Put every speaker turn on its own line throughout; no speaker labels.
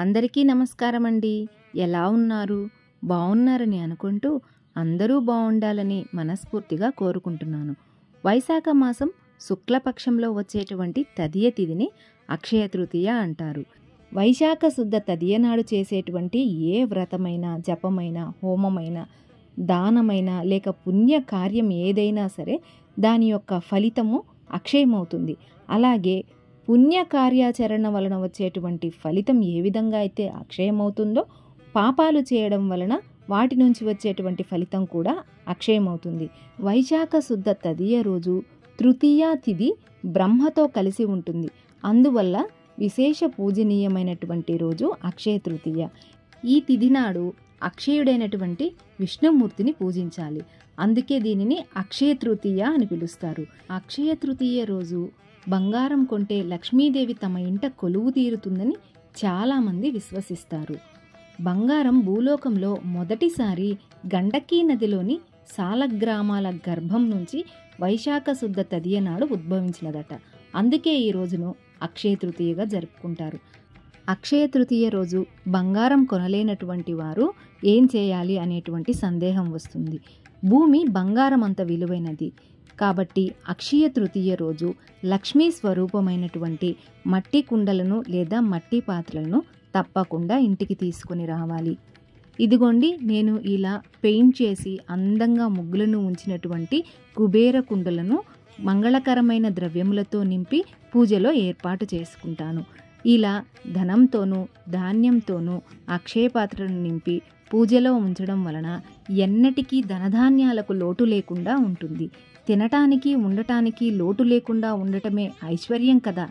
అందరికీ నమస్కారం అండి ఎలా ఉన్నారు బాగున్నారని అనుకుంటూ అందరూ బాగుండాలని మనస్ఫూర్తిగా కోరుకుంటున్నాను వైశాఖ మాసం శుక్లపక్షంలో వచ్చేటువంటి తదియ తిథిని అక్షయ తృతీయ అంటారు వైశాఖ శుద్ధ తదియ నాడు చేసేటువంటి ఏ వ్రతమైన జపమైన హోమమైన దానమైన లేక పుణ్య కార్యం ఏదైనా సరే దాని యొక్క ఫలితము అక్షయమవుతుంది అలాగే పుణ్య కార్యాచరణ వలన వచ్చేటువంటి ఫలితం ఏ విధంగా అయితే అక్షయమవుతుందో పాపాలు చేయడం వలన వాటి నుంచి వచ్చేటువంటి ఫలితం కూడా అక్షయమవుతుంది వైశాఖ శుద్ధ తదియ రోజు తృతీయ తిథి బ్రహ్మతో కలిసి ఉంటుంది అందువల్ల విశేష పూజనీయమైనటువంటి రోజు అక్షయ తృతీయ ఈ తిథి నాడు అక్షయుడైనటువంటి విష్ణుమూర్తిని పూజించాలి అందుకే దీనిని అక్షయ తృతీయ అని పిలుస్తారు అక్షయ తృతీయ రోజు బంగారం కొంటే లక్ష్మీదేవి తమ ఇంట కొలువు తీరుతుందని చాలామంది విశ్వసిస్తారు బంగారం భూలోకంలో మొదటిసారి గండకీ నదిలోని సాలగ్రామాల గర్భం నుంచి వైశాఖ శుద్ధ తదియ నాడు ఉద్భవించినదట అందుకే ఈ రోజును అక్షయ తృతీయగా జరుపుకుంటారు అక్షయ తృతీయ రోజు బంగారం కొనలేనటువంటి వారు ఏం చేయాలి అనేటువంటి సందేహం వస్తుంది భూమి బంగారం అంత విలువైనది కాబట్టి అక్షయ తృతీయ రోజు లక్ష్మీ స్వరూపమైనటువంటి మట్టి కుండలను లేదా మట్టి పాత్రలను తప్పకుండా ఇంటికి తీసుకుని రావాలి ఇదిగోండి నేను ఇలా పెయింట్ చేసి అందంగా ముగ్గులను ఉంచినటువంటి కుబేర కుండలను మంగళకరమైన ద్రవ్యములతో నింపి పూజలో ఏర్పాటు చేసుకుంటాను ఇలా ధనంతోనూ ధాన్యంతోనూ అక్షయ పాత్రను నింపి పూజలో ఉంచడం వలన ఎన్నటికీ ధనధాన్యాలకు లోటు లేకుండా ఉంటుంది తినటానికి ఉండటానికి లోటు లేకుండా ఉండటమే ఐశ్వర్యం కదా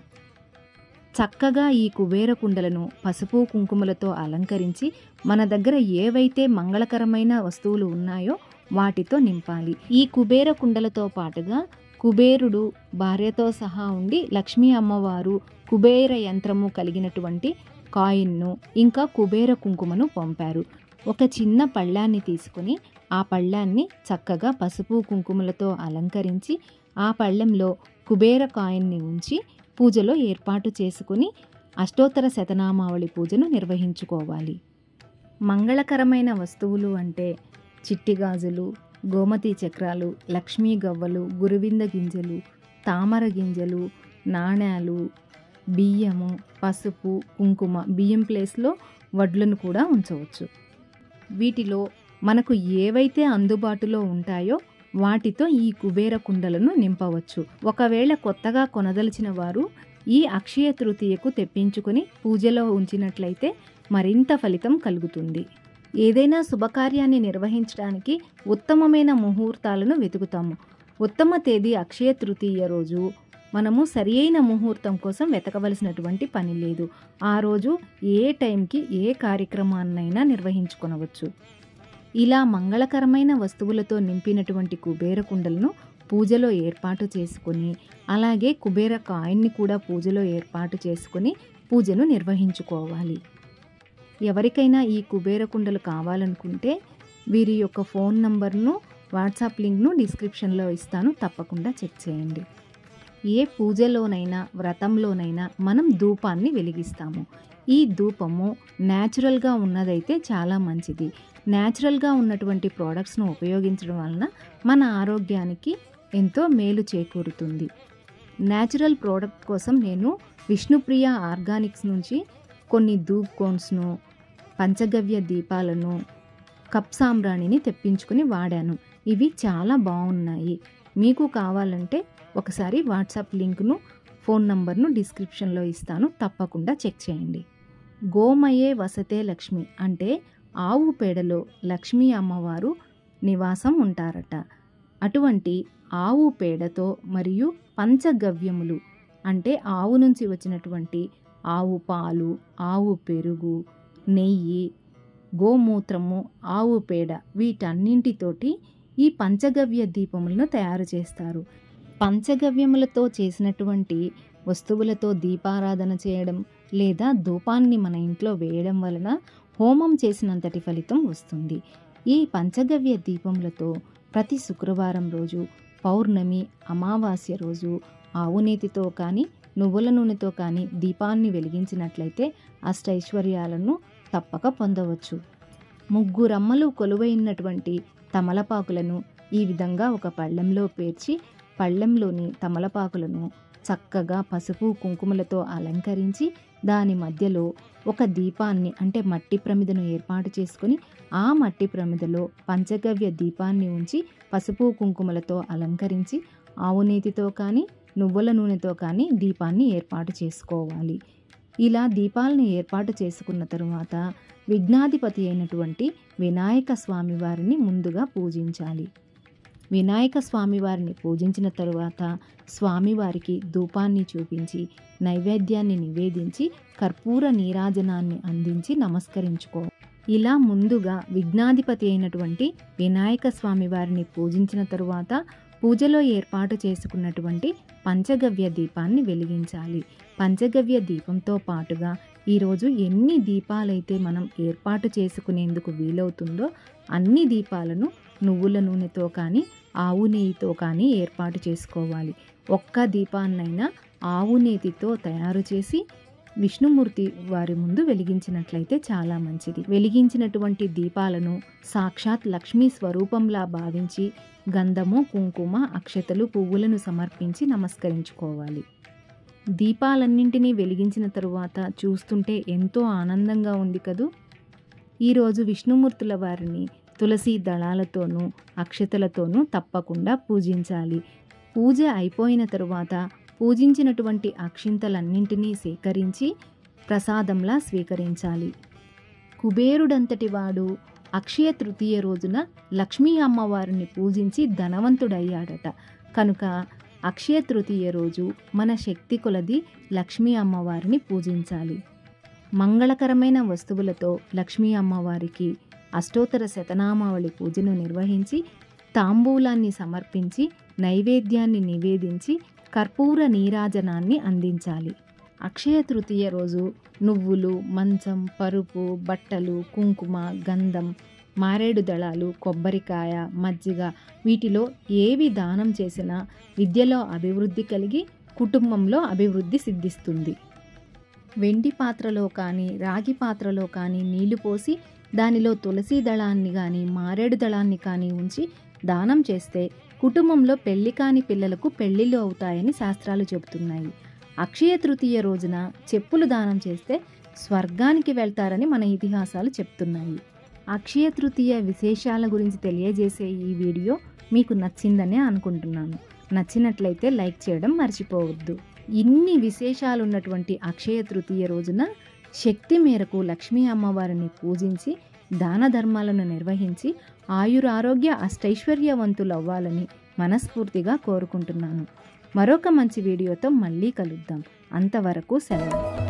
చక్కగా ఈ కుబేర కుండలను పసుపు కుంకుమలతో అలంకరించి మన దగ్గర ఏవైతే మంగళకరమైన వస్తువులు ఉన్నాయో వాటితో నింపాలి ఈ కుబేర కుండలతో పాటుగా కుబేరుడు భార్యతో సహా ఉండి లక్ష్మీ అమ్మవారు కుబేర యంత్రము కలిగినటువంటి కాయిన్ను ఇంకా కుబేర కుంకుమను పంపారు ఒక చిన్న పళ్ళాన్ని తీసుకుని ఆ పళ్ళాన్ని చక్కగా పసుపు కుంకుమలతో అలంకరించి ఆ పళ్ళెంలో కుబేర కాయిన్ని ఉంచి పూజలో ఏర్పాటు చేసుకుని అష్టోత్తర శతనామావళి పూజను నిర్వహించుకోవాలి మంగళకరమైన వస్తువులు అంటే చిట్టి గాజులు గోమతి చక్రాలు లక్ష్మీ గవ్వలు గురువింద గింజలు తామర గింజలు నాణ్యాలు బియ్యము పసుపు కుంకుమ బియ్యం ప్లేస్లో వడ్లను కూడా ఉంచవచ్చు వీటిలో మనకు ఏవైతే అందుబాటులో ఉంటాయో వాటితో ఈ కుబేర కుండలను నింపవచ్చు ఒకవేళ కొత్తగా కొనదలిచిన వారు ఈ అక్షయ తృతీయకు తెప్పించుకొని పూజలో ఉంచినట్లయితే మరింత ఫలితం కలుగుతుంది ఏదైనా శుభకార్యాన్ని నిర్వహించడానికి ఉత్తమమైన ముహూర్తాలను వెతుకుతాము ఉత్తమ తేదీ అక్షయ తృతీయ రోజు మనము సరి అయిన ముహూర్తం కోసం వెతకవలసినటువంటి పని లేదు ఆ రోజు ఏ టైంకి ఏ కార్యక్రమాన్నైనా నిర్వహించుకొనవచ్చు ఇలా మంగళకరమైన వస్తువులతో నింపినటువంటి కుబేర కుండలను పూజలో ఏర్పాటు చేసుకొని అలాగే కుబేర కాయిన్ని కూడా పూజలో ఏర్పాటు చేసుకొని పూజను నిర్వహించుకోవాలి ఎవరికైనా ఈ కుబేర కుండలు కావాలనుకుంటే వీరి యొక్క ఫోన్ నంబర్ను వాట్సాప్ లింక్ను డిస్క్రిప్షన్లో ఇస్తాను తప్పకుండా చెక్ చేయండి ఏ పూజలోనైనా వ్రతంలోనైనా మనం ధూపాన్ని వెలిగిస్తాము ఈ ధూపము న్యాచురల్గా ఉన్నదైతే చాలా మంచిది న్యాచురల్గా ఉన్నటువంటి ప్రోడక్ట్స్ను ఉపయోగించడం వలన మన ఆరోగ్యానికి ఎంతో మేలు చేకూరుతుంది న్యాచురల్ ప్రోడక్ట్ కోసం నేను విష్ణుప్రియ ఆర్గానిక్స్ నుంచి కొన్ని ధూప్ కోన్స్ను పంచగవ్య దీపాలను కప్ సాంబ్రాణిని తెప్పించుకుని వాడాను ఇవి చాలా బాగున్నాయి మీకు కావాలంటే ఒకసారి వాట్సాప్ లింక్ను ఫోన్ నంబర్ను డిస్క్రిప్షన్లో ఇస్తాను తప్పకుండా చెక్ చేయండి గోమయే వసతే లక్ష్మి అంటే ఆవు పేడలో లక్ష్మీ అమ్మవారు నివాసం ఉంటారట అటువంటి ఆవు పేడతో మరియు పంచగవ్యములు అంటే ఆవు నుంచి వచ్చినటువంటి ఆవు పాలు ఆవు పెరుగు నెయ్యి గోమూత్రము ఆవు పేడ వీటన్నింటితోటి ఈ పంచగవ్య దీపములను తయారు చేస్తారు పంచగవ్యములతో చేసినటువంటి వస్తువులతో దీపారాధన చేయడం లేదా ధూపాన్ని మన ఇంట్లో వేయడం వలన హోమం చేసినంతటి ఫలితం వస్తుంది ఈ పంచగవ్య దీపములతో ప్రతి శుక్రవారం రోజు పౌర్ణమి అమావాస్య రోజు ఆవునేతితో కానీ నువ్వుల నూనెతో కానీ దీపాన్ని వెలిగించినట్లయితే అష్టైశ్వర్యాలను తప్పక పొందవచ్చు ముగ్గురమ్మలు కొలువైనటువంటి తమలపాకులను ఈ విధంగా ఒక పళ్ళెంలో పేర్చి పళ్ళెంలోని తమలపాకులను చక్కగా పసుపు కుంకుమలతో అలంకరించి దాని మధ్యలో ఒక దీపాన్ని అంటే మట్టి ప్రమిదను ఏర్పాటు చేసుకొని ఆ మట్టి ప్రమిదలో పంచగవ్య దీపాన్ని ఉంచి పసుపు కుంకుమలతో అలంకరించి ఆవు నేతితో కానీ నువ్వుల నూనెతో కానీ దీపాన్ని ఏర్పాటు చేసుకోవాలి ఇలా దీపాలను ఏర్పాటు చేసుకున్న తరువాత విఘ్నాధిపతి అయినటువంటి వినాయక స్వామి వారిని ముందుగా పూజించాలి వినాయక స్వామివారిని పూజించిన తరువాత స్వామివారికి ధూపాన్ని చూపించి నైవేద్యాన్ని నివేదించి కర్పూర నీరాజనాన్ని అందించి నమస్కరించుకో ఇలా ముందుగా విఘ్నాధిపతి అయినటువంటి వినాయక స్వామి వారిని పూజించిన తరువాత పూజలో ఏర్పాటు చేసుకున్నటువంటి పంచగవ్య దీపాన్ని వెలిగించాలి పంచగవ్య దీపంతో పాటుగా ఈరోజు ఎన్ని దీపాలైతే మనం ఏర్పాటు చేసుకునేందుకు వీలవుతుందో అన్ని దీపాలను నువ్వుల నూనెతో కానీ ఆవు నెయ్యితో కానీ ఏర్పాటు చేసుకోవాలి ఒక్క దీపాన్నైనా ఆవు నేతితో తయారు చేసి విష్ణుమూర్తి వారి ముందు వెలిగించినట్లయితే చాలా మంచిది వెలిగించినటువంటి దీపాలను సాక్షాత్ లక్ష్మీ స్వరూపంలా భావించి గంధము కుంకుమ అక్షతలు పువ్వులను సమర్పించి నమస్కరించుకోవాలి దీపాలన్నింటినీ వెలిగించిన తరువాత చూస్తుంటే ఎంతో ఆనందంగా ఉంది కదూ ఈరోజు విష్ణుమూర్తుల వారిని తులసి దళాలతోనూ అక్షతలతోనూ తప్పకుండా పూజించాలి పూజ అయిపోయిన తరువాత పూజించినటువంటి అక్షింతలన్నింటినీ సేకరించి ప్రసాదంలా స్వీకరించాలి కుబేరుడంతటి వాడు అక్షయ తృతీయ రోజున లక్ష్మీ అమ్మవారిని పూజించి ధనవంతుడయ్యాడట కనుక అక్షయ తృతీయ రోజు మన శక్తి కొలది లక్ష్మీ అమ్మవారిని పూజించాలి మంగళకరమైన వస్తువులతో లక్ష్మీ అమ్మవారికి అష్టోత్తర శతనామావళి పూజను నిర్వహించి తాంబూలాన్ని సమర్పించి నైవేద్యాన్ని నివేదించి కర్పూర నీరాజనాన్ని అందించాలి అక్షయ తృతీయ రోజు నువ్వులు మంచం పరుపు బట్టలు కుంకుమ గంధం మారేడు దళాలు కొబ్బరికాయ మజ్జిగ వీటిలో ఏవి దానం చేసినా విద్యలో అభివృద్ధి కలిగి కుటుంబంలో అభివృద్ధి సిద్ధిస్తుంది వెండి పాత్రలో కానీ రాగి పాత్రలో కానీ నీళ్లు పోసి దానిలో తులసి దళాన్ని కానీ మారేడు దళాన్ని కానీ ఉంచి దానం చేస్తే కుటుంబంలో పెళ్లి కాని పిల్లలకు పెళ్లిళ్ళు అవుతాయని శాస్త్రాలు చెబుతున్నాయి అక్షయ తృతీయ రోజున చెప్పులు దానం చేస్తే స్వర్గానికి వెళ్తారని మన ఇతిహాసాలు చెప్తున్నాయి అక్షయ తృతీయ విశేషాల గురించి తెలియజేసే ఈ వీడియో మీకు నచ్చిందనే అనుకుంటున్నాను నచ్చినట్లయితే లైక్ చేయడం మర్చిపోవద్దు ఇన్ని విశేషాలు ఉన్నటువంటి అక్షయ తృతీయ రోజున శక్తి మేరకు లక్ష్మీ అమ్మవారిని పూజించి దాన ధర్మాలను నిర్వహించి ఆయురారోగ్య అష్టైశ్వర్యవంతులు అవ్వాలని మనస్ఫూర్తిగా కోరుకుంటున్నాను మరొక మంచి వీడియోతో మళ్ళీ కలుద్దాం అంతవరకు సెలవు